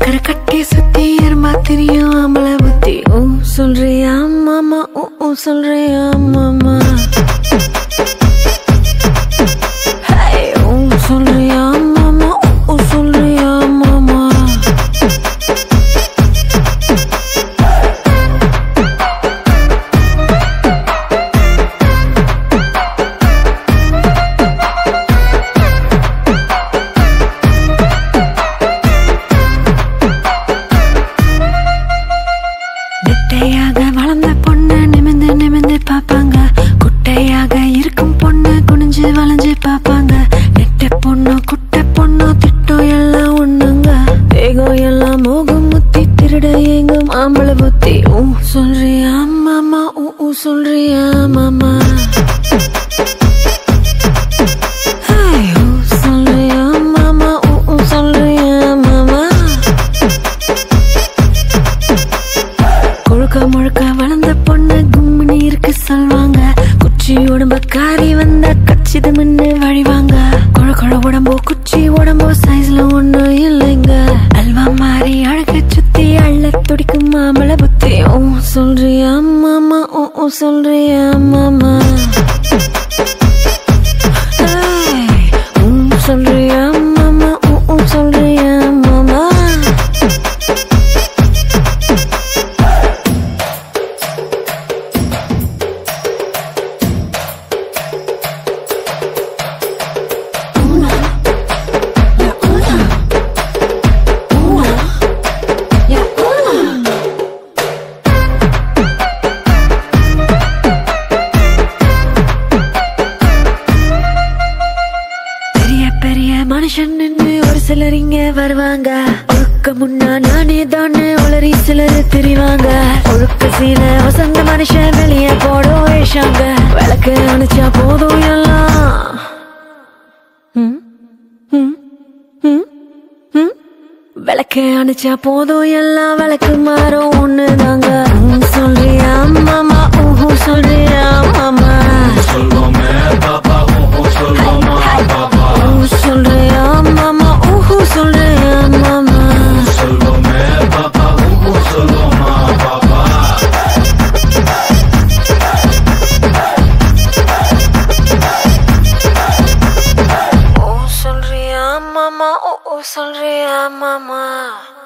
சக்கரை கட்டி சுத்தி எறும்பா தெரியும் ஆம்பளை புத்தி ஊ சொல்றியா மாமா ஊ ஊ சொல்றியா மாமா Hey, ஊ சொல்றியா மாமா ஊ ஊ சொல்றியா மாமா நெட்டையாக வளர்ந்த பொண்ணு நிமிந்து நிமிந்து பார்ப்பாங்க குட்டையாக இருக்கும் பொண்ணு குனிஞ்சு வளைஞ்சு பார்ப்பாங்க நெட்ட பொண்ணு குட்டை பொண்ணு திட்டம் எல்லாம் ஒண்ணுங்க வேகம் எல்லாம் மோகம் முத்தி திருட எங்கும் ஆம்பளை புத்தி ஊ சொல்றியா மாமா ஊ ஊ சொல்றியா மாமா Hey, ஊ சொல்றியா மாமா ஊ ஊ சொல்றியா மாமா கொழுக்க முழுக்க வளர்ந்த பொண்ணு கும்மினி இருக்கு சொல்வாங்க குச்சி உடம்ப காரி வந்த கச்சிது மின்னு வழிவாங்க கொழ கொழ உடம்போ குச்சி உடம்போ சைஸ்ல ஒண்ணு இல்லைங்க அல்வா மாறி அழக சுத்தி அள்ள துடிக்கும் மாமள புத்தி ஓ சொல்றியா மாமா ஓ ஓ சொல்றியா மாமா Hey, உம் சொல்றியா மாமா ஓ ஓ சொல்றியா மாமா பெரிய பெரிய மனுஷன் ஒரு சிலர் இங்க வருவாங்க ஒழுக்க முன்னா நானே தானே உளறி சிலர் தெரிவாங்க ஒழுக்க சீல வசந்த மனுஷன் வெளிய போடும் வேஷாங்க விளக்கு அணைச்சா போதும் எல்லாம் ம், ம், ம், ம். விளக்கு அணைச்சா போதும் எல்லாம் விளக்கு மாறும் ஒண்ணுதாங்க ம், சொல்றியா மாமா ஊஹு சொல்றியா மாமா சொல்வோமே பாப்பா ஓஹோ சொல்வோமா பாப்பா ஊ சொல்றியா மாமா ஊஹு சொல்றியா மாமா சொல்வோமே பாப்பா ஓஹோ சொல்வோமா பாப்பா ஊ சொல்றியா மாமா ஊ ஊ சொல்றியா மாமா